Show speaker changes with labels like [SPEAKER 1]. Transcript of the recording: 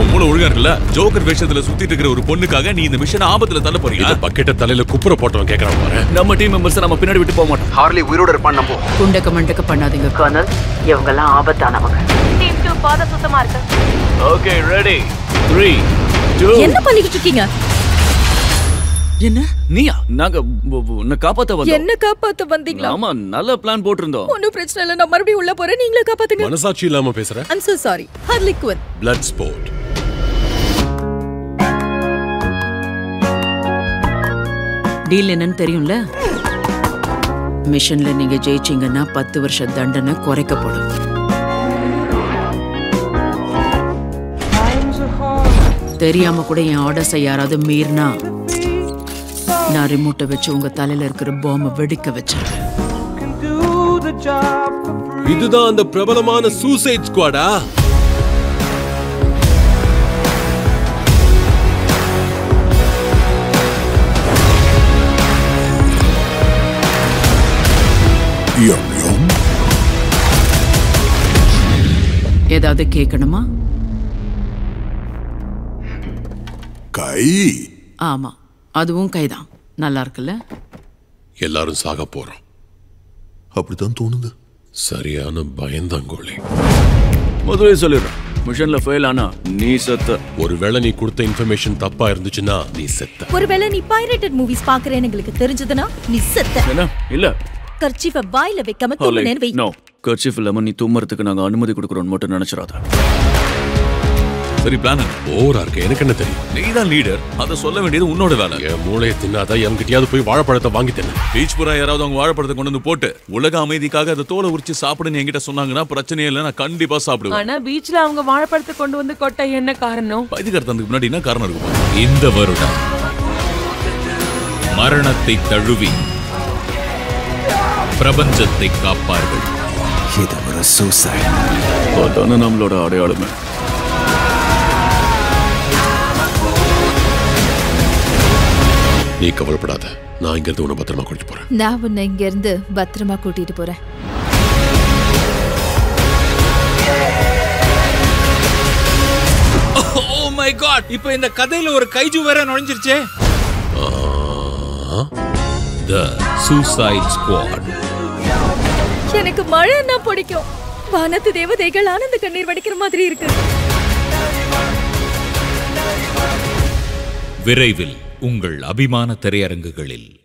[SPEAKER 1] உன் மூளை ஒழுங்கா இருக்குல்ல ஜோக்கர் வேஷத்துல சுத்திட்டு இருக்கிற ஒரு பொண்ணுக்காக நீ இந்த மிஷன் ஆபத்துல தள்ள போறியா
[SPEAKER 2] இத பக்கெட்ட தலையில குப்புற போட்டவன் கேக்குறான் பாரு
[SPEAKER 3] நம்ம டீம் மெம்பர்ஸ் நம்ம பின்னாடி விட்டு போக மாட்டோம்
[SPEAKER 4] ஹார்லி உயிரோட இருப்பான் நம்புவோம்
[SPEAKER 5] குண்டக்க மண்டக்க பண்ணாதீங்க கர்னல் இவங்கெல்லாம் ஆபத்தானவங்க
[SPEAKER 6] டீம் டூ பாதை சுத்தமா இருக்கு
[SPEAKER 3] ஓகே ரெடி த்ரீ டூ
[SPEAKER 6] என்ன பண்ணிக்கிட்டு இருக்கீங்க
[SPEAKER 3] என்ன நீயா நாங்க உ- உ- உன்னை காப்பாத்த வந்தோம்
[SPEAKER 6] என்ன காப்பாத்த வந்தீங்களா
[SPEAKER 3] ஆமா நல்ல பிளான் போட்டிருந்தோம்
[SPEAKER 6] ஒன்னும் பிரச்சனை இல்ல நான் மறுபடியும் உள்ள போறேன் நீங்களே காப்பாத்துங்க
[SPEAKER 2] மனசாட்சி இல்லாம பேசுற
[SPEAKER 6] I'm so sorry Harley Quinn
[SPEAKER 2] blood sport
[SPEAKER 5] deal என்னன்னு தெரியும்ல மிஷன்ல நீங்க ஜெயிச்சீங்கன்னா பத்து வருஷ தண்டனை குறைக்கப்படும் தெரியாம கூட என் ஆர்டர்ஸை யாராவது மீறினா நான் ரிமோட்டை வச்சு உங்க தலையில இருக்கிற பாம்பை வெடிக்க வச்சிருவேன்
[SPEAKER 2] இதுதான் அந்த பிரபலமான சூசைட் ஸ்குவாடா
[SPEAKER 5] ஏதாவது கேட்கணுமா
[SPEAKER 7] கை
[SPEAKER 5] ஆமா அதுவும் கைதான் நல்லா இருக்குல்ல
[SPEAKER 2] எல்லாரும் சாக போறோம்
[SPEAKER 7] அப்படித்தான் தோணுது
[SPEAKER 2] சரியான பயந்தாங்கோழி
[SPEAKER 3] முதலே சொல்லிடுறேன் மிஷன்ல ஃபெயில் ஆனா நீ செத்த
[SPEAKER 2] ஒருவேளை நீ கொடுத்த இன்ஃபர்மேஷன் தப்பா இருந்துச்சுன்னா நீ செத்த
[SPEAKER 6] ஒருவேளை நீ பைரேட்டட் மூவிஸ் பாக்குறேன்னு எங்களுக்கு தெரிஞ்சதுன்னா நீ செத்த
[SPEAKER 3] என்ன இல்ல
[SPEAKER 6] கர்ச்சீஃப வாயில வைக்காம தும்முனேன்னு வை
[SPEAKER 3] நோ கர்ச்சிஃப் இல்லாம நீ தும்மறதுக்கு நாங்க அனுமதி கொடுக்குறோம்னு மட்டும் நினைச்சிடாத
[SPEAKER 1] சரி பிளான் என்ன
[SPEAKER 2] ஓரா இருக்கு எனக்கு என்ன தெரியும்
[SPEAKER 1] நீ தான் லீடர் அதை சொல்ல வேண்டியது உன்னோட வேலை
[SPEAKER 2] என் மூளையை தின்னாத என்கிட்டயாவது போய் வாழைப்பழத்தை வாங்கி தின்னு
[SPEAKER 1] பீச் புறா யாராவது அவங்க வாழைப்பழத்தை கொண்டு வந்து போட்டு உலக அமைதிக்காக அதை தோலை உரிச்சு சாப்பிடுன்னு என்கிட்ட சொன்னாங்கன்னா பிரச்சனையே இல்லை நான் கண்டிப்பா சாப்பிடுவேன்
[SPEAKER 8] ஆனா பீச்ல அவங்க வாழைப்பழத்தை கொண்டு வந்து கொட்ட என்ன காரணம்
[SPEAKER 1] பைத்தியக்காரத்தனத்துக்கு முன்னாடி என்ன காரணம் இருக்கும் இந்த வருடம் மரணத்தை தழுவி பிரபஞ்சத்தை காப்பார்கள்
[SPEAKER 4] இது ஒரு சூசைட்
[SPEAKER 3] அதானே நம்மளோட அடையாளமே
[SPEAKER 2] நீ கவலைப்படாத நான் இங்க இருந்து உன்னை பத்திரமா கூட்டிட்டு போறேன்
[SPEAKER 6] நான் உன்னை இங்க இருந்து பத்திரமா கூட்டிட்டு போறேன்
[SPEAKER 1] ஓ மை காட் இப்போ இந்த கதையில ஒரு கைஜு வேற நுழைஞ்சிருச்சே த சூசைட் ஸ்குவாட்
[SPEAKER 6] எனக்கு மழைன்னா பிடிக்கும் வானத்து தேவதைகள் ஆனந்த கண்ணீர் வடிக்கிற மாதிரி இருக்கு
[SPEAKER 1] விரைவில் உங்கள் அபிமான திரையரங்குகளில்